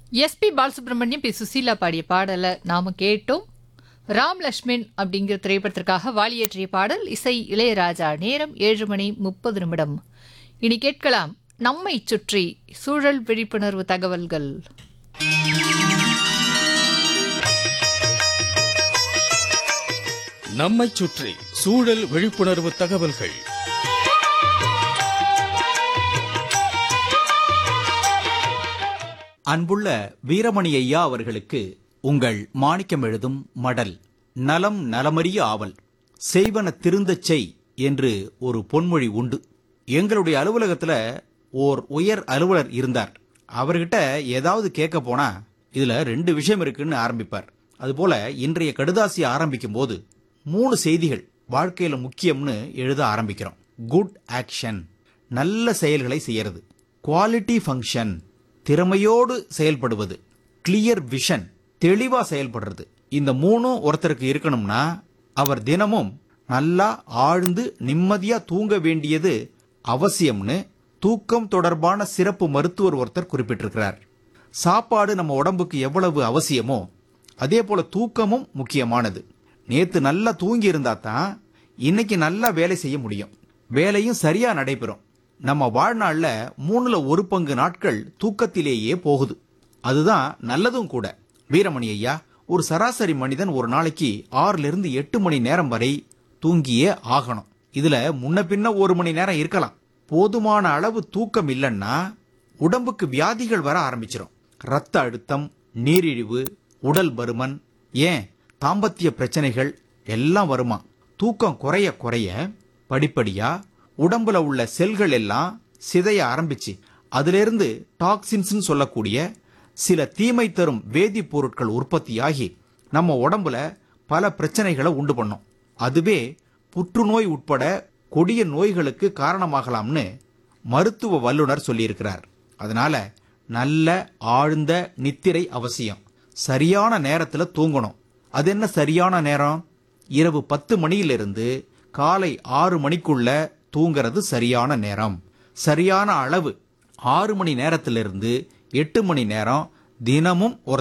SP Balasubramaniam B Susheela பாடிய பாடலை நாம கேட்டோம் ராம் லக்ஷ்மண் அப்படிங்கிற திரைப்படத்திற்காக வாலியேற்றிய பாடல் இசை இளையராஜா நேரம் ஏழு மணி முப்பது நிமிடம் இனி கேட்கலாம் நம்மை சுற்றி சூழல் விழிப்புணர்வு தகவல்கள் நம்மைச் சுற்றி சூழல் விழிப்புணர்வு தகவல்கள் அன்புள்ள வீரமணி ஐயா அவர்களுக்கு உங்கள் மாணிக்கம் எழுதும் மடல் நலம் நலமறிய ஆவல் செய்வன திருந்தச் செய் என்று ஒரு பொன்மொழி உண்டு எங்களுடைய அலுவலகத்துல ஓர் உயர் அலுவலர் இருந்தார் அவர்கிட்ட ஏதாவது கேட்க போனா இதுல ரெண்டு விஷயம் இருக்குன்னு ஆரம்பிப்பார் அதுபோல இன்றைய கடுதாசி ஆரம்பிக்கும் போது மூணு செய்திகள் வாழ்க்கையில முக்கியம்னு எழுத ஆரம்பிக்கிறோம் குட் ஆக்ஷன் நல்ல செயல்களை செய்யறது குவாலிட்டி ஃபங்க்ஷன் திறமையோடு செயல்படுவது கிளியர் விஷன் தெளிவா செயல்படுறது இந்த மூணும் ஒருத்தருக்கு இருக்கணும்னா அவர் தினமும் நல்லா ஆழ்ந்து நிம்மதியா தூங்க வேண்டியது அவசியம்னு தூக்கம் தொடர்பான சிறப்பு மருத்துவர் ஒருத்தர் குறிப்பிட்டிருக்கிறார் சாப்பாடு நம்ம உடம்புக்கு எவ்வளவு அவசியமோ அதே போல தூக்கமும் முக்கியமானது நேத்து நல்லா தூங்கி இருந்தா தான் இன்னைக்கு நல்லா வேலை செய்ய முடியும் வேலையும் சரியா நடைபெறும் நம்ம வாழ்நாள்ல மூணுல ஒரு பங்கு நாட்கள் தூக்கத்திலேயே போகுது அதுதான் நல்லதும் கூட வீரமணி ஐயா ஒரு சராசரி மனிதன் ஒரு நாளைக்கு ஆறுல இருந்து எட்டு மணி நேரம் வரை தூங்கியே ஆகணும் இதுல முன்ன பின்ன ஒரு மணி நேரம் இருக்கலாம் போதுமான அளவு தூக்கம் இல்லைன்னா உடம்புக்கு வியாதிகள் வர ஆரம்பிச்சிடும் ரத்த அழுத்தம் நீரிழிவு உடல் பருமன் ஏன் தாம்பத்திய பிரச்சனைகள் எல்லாம் வருமா தூக்கம் குறைய குறைய படிப்படியா உடம்புல உள்ள செல்கள் எல்லாம் சிதைய ஆரம்பிச்சு அதிலிருந்து டாக்ஸின்ஸ் சொல்லக்கூடிய சில தீமை தரும் வேதிப்பொருட்கள் உற்பத்தியாகி நம்ம உடம்புல பல பிரச்சனைகளை உண்டு பண்ணும் அதுவே புற்றுநோய் உட்பட கொடிய நோய்களுக்கு காரணமாகலாம்னு மருத்துவ வல்லுனர் சொல்லியிருக்கிறார் அதனால நல்ல ஆழ்ந்த நித்திரை அவசியம் சரியான நேரத்துல தூங்கணும் அது என்ன சரியான நேரம் இரவு பத்து மணியிலிருந்து காலை ஆறு மணிக்குள்ள தூங்குறது சரியான நேரம் சரியான அளவு ஆறு மணி நேரத்திலிருந்து எட்டு மணி நேரம் தினமும் ஒரு